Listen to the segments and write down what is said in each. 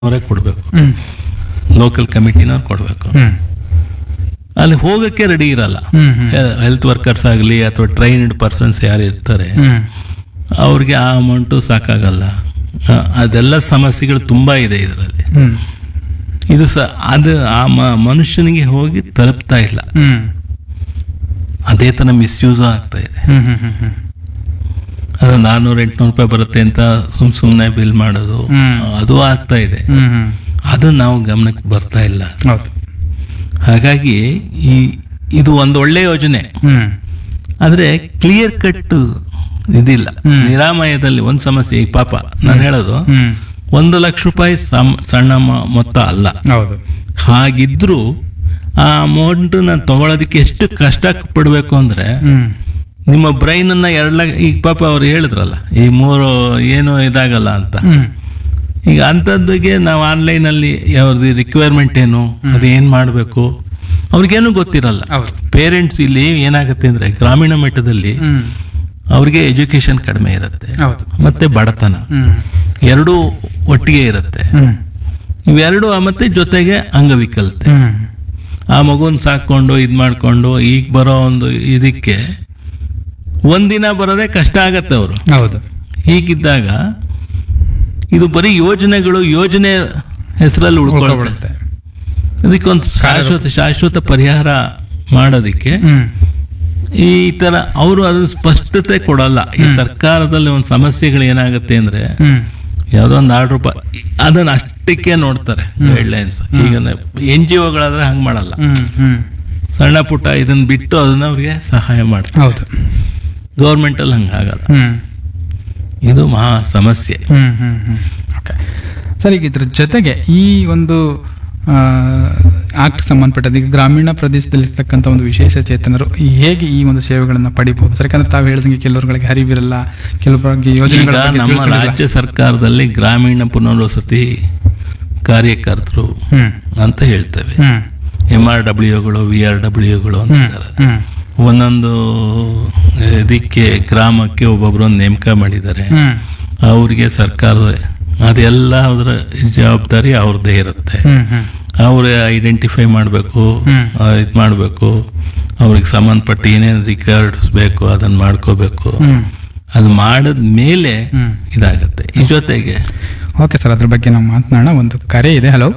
ಅವರೇ ಕೊಡಬೇಕು ಹ್ಮ್ ಲೋಕಲ್ ಕಮಿಟಿನವ್ರು ಕೊಡಬೇಕು ಹ್ಮ್ ಅಲ್ಲಿ ಹೋಗಕ್ಕೆ ರೆಡಿ ಇರಲ್ಲ ಹ್ಮ್ ಹ್ಮ್ ಹೆಲ್ತ್ ವರ್ಕರ್ಸ್ ಆಗಲಿ ಅಥವಾ ಟ್ರೈನ್ಡ್ ಪರ್ಸನ್ಸ್ ಯಾರು ಇರ್ತಾರೆ ಹ್ಮ್ ಅವ್ರಿಗೆ ಆ ಅಮೌಂಟು ಸಾಕಾಗಲ್ಲ ಆ, ಅದೆಲ್ಲ ಸಮಸ್ಯೆಗಳು ತುಂಬ ಇದೆ ಇದರಲ್ಲಿ ಹ್ಮ್ ಇದು ಸ ಅದು ಆ ಮ- ಮನುಷ್ಯನಿಗೆ ಹೋಗಿ ತಲುಪ್ತಾ ಇಲ್ಲ ಹ್ಮ್ ಅದೇ ಥರ ಮಿಸ್ಯೂಸ್ ಆಗ್ತಾ ಇದೆ ಹ್ಮ್ ಹ್ಮ್ ಹ್ಮ್ ಹ್ಮ್ ಅದು ನಾನ್ನೂರು ಎಂಟುನೂರು ರೂಪಾಯಿ ಬರುತ್ತೆ ಅಂತ ಸುಮ್ ಸುಮ್ಮನೆ ಬಿಲ್ ಮಾಡೋದು ಹ್ಮ್. ಅದು ಆಗ್ತಾ ಇದೆ ಹ್ಮ್ ಹ್ಮ್ ಅದು ನಾವು ಗಮನಕ್ಕೆ ಬರ್ತಾ ಇಲ್ಲ ಹೌದು ಹಾಗಾಗಿ ಈ ಇದು ಒಂದು ಒಳ್ಳೆ ಯೋಜನೆ ಹ್ಮ್ ಆದರೆ ಕ್ಲಿಯರ್ ಕಟ್ ಇದಿಲ್ಲ ಹ್ಮ್. ನಿರಾಮಯದಲ್ಲಿ ಒಂದು ಸಮಸ್ಯೆ ಈಗ ಪಾಪ ನಾನು ಹೇಳೋದು ಹ್ಮ್ ಒಂದು ಲಕ್ಷ ರೂಪಾಯಿ ಸಮ್- ಸಣ್ಣ ಮ- ಮೊತ್ತ ಅಲ್ಲ ಹೌದು ಹಾಗಿದ್ರೂ ಆ ಅಮೌಂಟ್ ನಾನು ತಗೊಳ್ಳೋದಕ್ಕೆ ಎಷ್ಟು ಕಷ್ಟ ಪಡಬೇಕು ಅಂದ್ರೆ ಹ್ಮ್ ನಿಮ್ಮ ಬ್ರೈನ್ ಅನ್ನ ಎರಡು ಲಕ್ಷ ಈಗ ಪಾಪ ಅವ್ರು ಹೇಳಿದ್ರಲ್ಲ ಈ ಮೂರು ಏನು ಇದಾಗಲ್ಲ ಅಂತ ಹ್ಮ್ ಈಗ ಅಂಥದ್ದಿಗೆ ನಾವು ಆನ್ಲೈನಲ್ಲಿ ಅವ್ರದ್ದು ರಿಕ್ವೈರ್ಮೆಂಟ್ ಏನು ಅದು ಏನು ಮಾಡಬೇಕು ಅವ್ರಿಗೇನು ಗೊತ್ತಿರಲ್ಲ ಹೌದು ಪೇರೆಂಟ್ಸ್ ಇಲ್ಲಿ ಏನಾಗುತ್ತೆ ಅಂದ್ರೆ ಗ್ರಾಮೀಣ ಮಟ್ಟದಲ್ಲಿ ಹ್ಮ್ ಅವ್ರಿಗೆ ಎಜುಕೇಶನ್ ಕಡಿಮೆ ಇರುತ್ತೆ ಹೌದು ಮತ್ತೆ ಬಡತನ ಹ್ಮ್ ಎರಡೂ ಒಟ್ಟಿಗೆ ಇರುತ್ತೆ ಹ್ಮ್ ಇವೆರಡು ಮತ್ತೆ ಜೊತೆಗೆ ಅಂಗವಿಕಲತೆ ಹ್ಮ್ ಆ ಮಗುನ ಸಾಕೊಂಡು ಇದು ಮಾಡಿಕೊಂಡು ಈಗ ಬರೋ ಒಂದು ಇದಕ್ಕೆ ಒಂದಿನ ಬರೋದೇ ಕಷ್ಟ ಆಗತ್ತೆ ಅವರು ಹೌದು ಹೀಗಿದ್ದಾಗ ಇದು ಬರೀ ಯೋಜನೆಗಳು ಯೋಜನೆ ಹೆಸರಲ್ಲಿ ಉಳ್ಕೊಳ್ಬಿಡುತ್ತೆ ಉಳ್ಕೊಬಿಡುತ್ತೆ ಅದಕ್ಕೊಂದು ಶಾಶ್ವತ ಶಾಶ್ವತ ಪರಿಹಾರ ಮಾಡೋದಕ್ಕೆ ಹ್ಮ್ ಈ ತರ ಅವರು ಅದನ್ನ ಸ್ಪಷ್ಟತೆ ಕೊಡಲ್ಲ ಈ ಸರ್ಕಾರದಲ್ಲಿ ಒಂದು ಸಮಸ್ಯೆಗಳು ಏನಾಗುತ್ತೆ ಅಂದ್ರೆ ಹ್ಮ್ ಯಾವುದೋ ಒಂದು ಆರ್ಡ್ರ್ ಅದನ್ನ ಅಷ್ಟಕ್ಕೆ ನೋಡ್ತಾರೆ ಗೈಡ್ಲೈನ್ಸ್ ಈಗ ಎನ್ ಜಿ ಒಗಳಾದ್ರೆ ಹಂಗೆ ಮಾಡಲ್ಲ ಹ್ಮ್ ಹ್ಮ್ ಸಣ್ಣ ಪುಟ್ಟ ಇದನ್ನ ಬಿಟ್ಟು ಅದನ್ನ ಅವ್ರಿಗೆ ಸಹಾಯ ಮಾಡ್ತಾರೆ ಹೌದು ಗೌರ್ಮೆಂಟಲ್ಲಿ ಹಂಗೆ ಆಗಲ್ಲ ಹ್ಮ್ ಇದು ಮಹಾ ಸಮಸ್ಯೆ ಹ್ಮ್ ಹ್ಮ್ ಹ್ಮ್ ಓಕೆ ಸರ್ ಈಗ ಇದ್ರ ಜೊತೆಗೆ ಈ ಒಂದು ಆಕ್ಟ್ ಸಂಬಂಧಪಟ್ಟದ್ದು ಈಗ ಗ್ರಾಮೀಣ ಪ್ರದೇಶದಲ್ಲಿರ್ತಕ್ಕಂಥ ಒಂದು ವಿಶೇಷ ಚೇತನರು ಈ ಹೇಗೆ ಈ ಒಂದು ಸೇವೆಗಳನ್ನು ಪಡಿಬಹುದು ಸರ್ ಯಾಕಂದ್ರೆ ತಾವು ಹೇಳಿದಂಗೆ ಕೆಲವರುಗಳಿಗೆ ಹರಿವಿರಲ್ಲ ಕೆಲವರಿಗೆ ಯೋಜನೆಗಳ ಈಗ ಬಗ್ಗೆ ನಮ್ಮ ತಿಳ್ಕೊಂಡಿರಲ್ಲ. ರಾಜ್ಯ ಸರ್ಕಾರದಲ್ಲಿ ಗ್ರಾಮೀಣ ಪುನರ್ವಸತಿ ಕಾರ್ಯಕರ್ತರು ಹ್ಮ್ ಅಂತ ಹೇಳ್ತೇವೆ ಹ್ಮ್ ಎಮ್ ಆರ್ ಡಬ್ಲ್ಯೂಗಳು ವಿ ಆರ್ ಡಬ್ಲ್ಯೂಗಳು ಅಂತ ಹ್ಮ್ ಇದ್ದಾರೆ ಹ್ಮ್ ಒಂದೊಂದು ಇದಕ್ಕೆ ಗ್ರಾಮಕ್ಕೆ ಒಬ್ಬೊಬ್ಬರೊಂದು ನೇಮಕ ಮಾಡಿದ್ದಾರೆ ಹ್ಮ್ ಅವ್ರಿಗೆ ಸರ್ಕಾರದ ಅದೆಲ್ಲ ಅದರ ಜವಾಬ್ದಾರಿ ಅವ್ರದ್ದೇ ಇರುತ್ತೆ ಹ್ಮ್ ಹ್ಮ್ ಅವ್ರು ಐಡೆಂಟಿಫೈ ಮಾಡಬೇಕು ಹ್ಮ್. ಇದು ಮಾಡಬೇಕು ಅವ್ರಿಗೆ ಸಂಬಂಧಪಟ್ಟ ಏನೇನು ರಿಕಾರ್ಡ್ಸ್ ಬೇಕು ಅದನ್ನು ಮಾಡ್ಕೋಬೇಕು ಹ್ಮ್ ಅದು ಮಾಡಿದ ಮೇಲೆ ಹ್ಮ್ ಇದಾಗತ್ತೆ ಈ ಜೊತೆಗೆ ಓಕೆ ಸರ್ ಅದ್ರ ಬಗ್ಗೆ ನಾವು ಮಾತನಾಡೋಣ ಒಂದು ಕರೆ ಇದೆ ಹಲೋ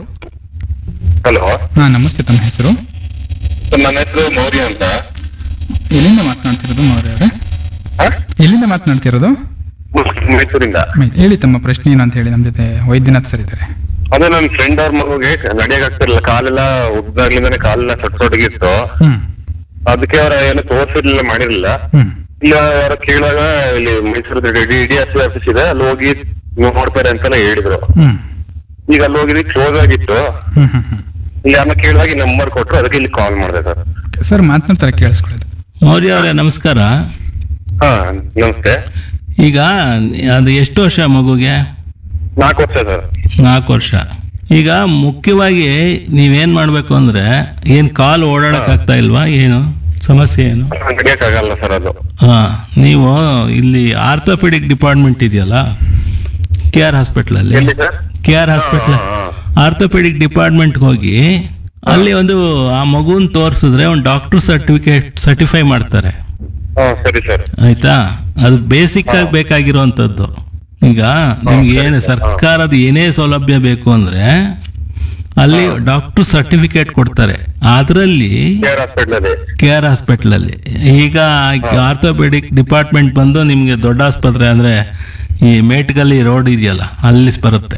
ಹಲೋ ಹಾಂ ನಮಸ್ತೆ ತಮ್ಮ ಹೆಸರು ಸರ್ ನನ್ನ ಹೆಸರು ಮೌರ್ಯ ಅಂತ ಎಲ್ಲಿಂದ ಮಾತನಾಡ್ತಿರೋದು ಮೌರ್ಯ ಅವರೇ ಹ? ಎಲ್ಲಿಂದ ಮಾತನಾಡ್ತಿರೋದು ಮೈಸೂರಿಂದ ಮೈ- ಹೇಳಿ ತಮ್ಮ ಪ್ರಶ್ನೆ ಏನು ಅಂತ ಹೇಳಿ ನಮ್ಮ ಜೊತೆ ವೈದ್ಯನಾಥ್ ಸರ್ ಇದ್ದಾರೆ ಅದೇ ನನ್ನ ಫ್ರೆಂಡ್ ಅವ್ರ ಮಗುಗೆ ನಡೆಯಕ್ ಆಗ್ತಿರ್ಲಿಲ್ಲ ಕಾಲೆಲ್ಲ ಉದ್ದಾಗ್ಲಿಂದಾನೆ ಕಾಲೆಲ್ಲ ಸೊಟ್ಟೊಡಗಿತ್ತು ಹ್ಮ್ ಅದಕ್ಕೆ ಅವ್ರ ಏನು ತೋರ್ಸಿರ್ಲಿಲ್ಲ ಮಾಡಿರ್ಲಿಲ್ಲ ಹ್ಮ್ ಇಲ್ಲ ಅವ್ರ ಕೇಳಾಗ ಇಲ್ಲಿ Mysuru D D S office ಇದೆ ಅಲ್ಲಿ ಹೋಗಿ ನೋಡ್ತಾರೆ ಅಂತೆಲ್ಲ ಹೇಳಿದ್ರು ಹ್ಮ್ ಈಗ ಅಲ್ಲಿ ಹೋಗಿದ್ವಿ ಕ್ಲೋಸ್ ಆಗಿತ್ತು ಹ್ಮ್ ಹ್ಮ್ ಹ್ಮ್ ಇಲ್ಲಿ ಯಾರನ್ನ ಕೇಳಿದಾಗ ನಂಬರ್ ಕೊಟ್ರು ಅದಕ್ಕೆ ಇಲ್ಲಿ ಕಾಲ್ ಮಾಡಿದೆ ಸರ್ ಸರ್ ಮಾತನಾಡ್ತಾರೆ ಕೇಳಿಸ್ಕೊಳ್ಳೋದು ಮೌರ್ಯ ಅವರೇ ನಮಸ್ಕಾರ ಹಾ ನಮಸ್ತೆ ಈಗ ಅದು ಎಷ್ಟು ವರ್ಷ ಮಗುಗೆ ನಾಲ್ಕು ವರ್ಷ ಸರ್ ನಾಲ್ಕು ವರ್ಷ ಈಗ ಮುಖ್ಯವಾಗಿ ನೀವೇನ್ ಮಾಡಬೇಕು ಅಂದ್ರೆ ಏನು ಕಾಲು ಓಡಾಡಕ್ ಆಗ್ತಾ ಇಲ್ವಾ ಏನು ಸಮಸ್ಯೆ ಏನು ನಡೆಯಕ್ ಆಗಲ್ಲ ಸರ್ ಅದು ಹಾ ನೀವು ಇಲ್ಲಿ ಆರ್ಥೋಪೆಡಿಕ್ ಡಿಪಾರ್ಟ್ಮೆಂಟ್ ಇದೆಯಲ್ಲ ಕೆ ಆರ್ ಹಾಸ್ಪಿಟ್ಲಲ್ಲಿ ಎಲ್ಲಿ sir K R hospital orthopaedic ಡಿಪಾರ್ಟ್ಮೆಂಟ್ಗೆ ಹೋಗಿ ಅಲ್ಲಿ ಒಂದು ಆ ಮಗುನ್ ತೋರಿಸಿದ್ರೆ ಒಂದು ಡಾಕ್ಟರ್ ಸರ್ಟಿಫಿಕೇಟ್ ಸರ್ಟಿಫೈ ಮಾಡ್ತಾರೆ ಹಾ ಸರಿ ಸರ್ ಆಯ್ತಾ ಅದು ಬೇಸಿಕ್ ಆಗಿ ಬೇಕಾಗಿರುವಂಥದ್ದು ಈಗ ನಿಮ್ಗೆ ಏನು ಸರ್ಕಾರದ ಏನೇ ಸೌಲಭ್ಯ ಬೇಕು ಅಂದ್ರೆ ಅಲ್ಲಿ ಡಾಕ್ಟರ್ ಸರ್ಟಿಫಿಕೇಟ್ ಕೊಡ್ತಾರೆ ಅದರಲ್ಲಿ ಕೇರ್ ಹಾಸ್ಪಿಟಲ್ ಅಲ್ಲಿ ಕೆ ಆರ್ ಹಾಸ್ಪಿಟ್ಲಲ್ಲಿ ಈಗ ಆರ್ಥೋಪೆಡಿಕ್ ಡಿಪಾರ್ಟ್ಮೆಂಟ್ ಬಂದು ನಿಮಗೆ ದೊಡ್ಡ ಆಸ್ಪತ್ರೆ ಅಂದ್ರೆ ಈ ಮೇಟ್ಗಲ್ಲಿ ರೋಡ್ ಇದೆಯಲ್ಲ ಅಲ್ಲಿ ಬರುತ್ತೆ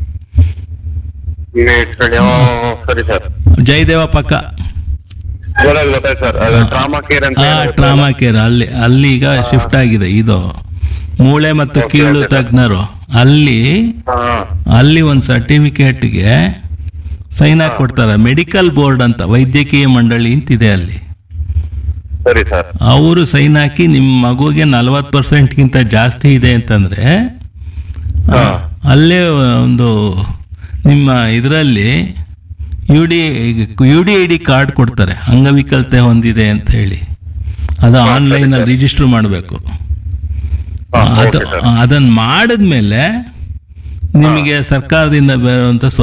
ಮೇಟ್ಕಳಿ ಹಾ, ಹಾ, ಸರಿ ಸರ್ ಜಯದೇವ ಪಕ್ಕ ಗೊತ್ತಾಯ್ತು ಗೊತ್ತಾಯ್ತು ಸರ್ ಅದು ಟ್ರಾಮಾ ಕೇರ್ ಅಂತ ಆ ಹೇಳಿ ಟ್ರಾಮಾ ಕೇರ್ ಅಲ್ಲಿ ಅಲ್ಲಿ ಈಗ ಶಿಫ್ಟ್ ಆಗಿದೆ ಇದು ಮೂಳೆ ಮತ್ತು ಕೀಳು ತಜ್ಞರು ಅಲ್ಲಿ ಹಾ, ಹಾ. ಅಲ್ಲಿ ಒಂದು ಸರ್ಟಿಫಿಕೇಟ್ಗೆ ಸೈನ್ ಹಾಕಿ ಕೊಡ್ತಾರೆ ಮೆಡಿಕಲ್ ಬೋರ್ಡ್ ಅಂತ ವೈದ್ಯಕೀಯ ಮಂಡಳಿ ಅಂತಿದೆ ಅಲ್ಲಿ ಸರಿ ಸರ್ ಅವರು ಸೈನ್ ಹಾಕಿ ನಿಮ್ಮ ಮಗುಗೆ ನಲವತ್ತು ಪರ್ಸೆಂಟ್ಗಿಂತ ಜಾಸ್ತಿ ಇದೆ ಅಂತಂದ್ರೆ ಆ, ಹಾ. ಅಲ್ಲೇ ಒಂದು ನಿಮ್ಮ ಇದರಲ್ಲಿ U D U D I D card ಕೊಡ್ತಾರೆ ಅಂಗವಿಕಲತೆ ಹೊಂದಿದೆ ಅಂತ ಹೇಳಿ ಅದು ಆನ್ಲೈನಲ್ಲಿ ರಿಜಿಸ್ಟರ್ ಮಾಡಬೇಕು ಹಾ, ಅದು ಓಕೆ ಸರ್ ಅದನ್ನು ಮಾಡಿದ್ಮೇಲೆ ನಿಮಗೆ ಸರ್ಕಾರದಿಂದ ಬರುವಂತ